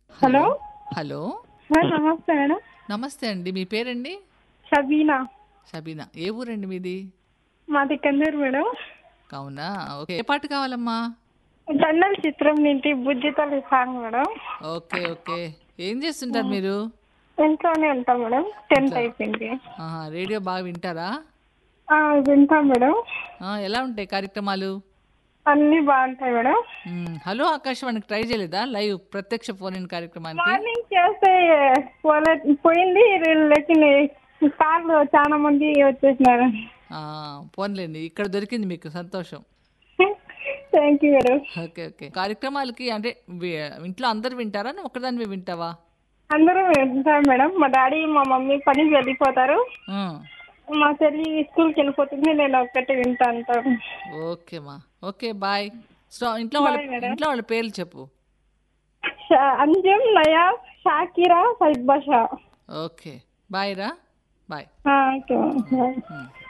Hello hello sir నమస్తే madam నమస్తే అండి మీ పేరండి షబీనా షబీనా ఏ ఊరండి మీది మాది కన్నూరు మేడం అవునా ఓకే ఏ పాట కావాలమ్మా దండల్ చిత్రం నుండి Bujjithalli song madam okay okay ఏం చేస్తుంటారు మీరు ఇంట్లోనే ఉంటాం మేడం టెన్త్ అయిపోయింది ఆహా, రేడియో బాగా వింటారా ఆ, వింటాం మేడం ఆ, ఎలా ఉంటాయి కార్యక్రమాలు అన్ని బాగుంటాయి మేడం మ్, హలో ఆకాశవాణికి ట్రై చేయలేదా లైవ్ ప్రత్యక్ష ఫోన్ ఇన్ కార్యక్రమానికి మార్నింగ్ చేస్తే పోలే- పోయింది లేకిన్ కార్లు చాలా మంది వచ్చేసినారు ఆ, పోన్లేండి ఇక్కడ దొరికింది మీకు సంతోషం thank you madam okay okay కార్యక్రమాలకి అంటే వి- ఇంట్లో అందరు వింటారా నువ్వు ఒక్కదానివి వింటావా అందరూ వింటాం మేడం మా డాడీ మా మమ్మీ పనికి వెళ్ళిపోతారు ఆ, మా చెల్లి స్కూల్కి వెళ్ళిపోతుంది నేను ఒక్కటి వింటా అంటాను ఓకేమా ఓకే బాయ్ సో ఇంట్లో వాళ్ళ Bye, madam. ఇంట్లో వాళ్ళ పేర్లు చెప్పు షా- అంజం నయా షాకిరా సైద్ బాషా ఓకే బాయ్ రా బాయ్ ఓకే మ్.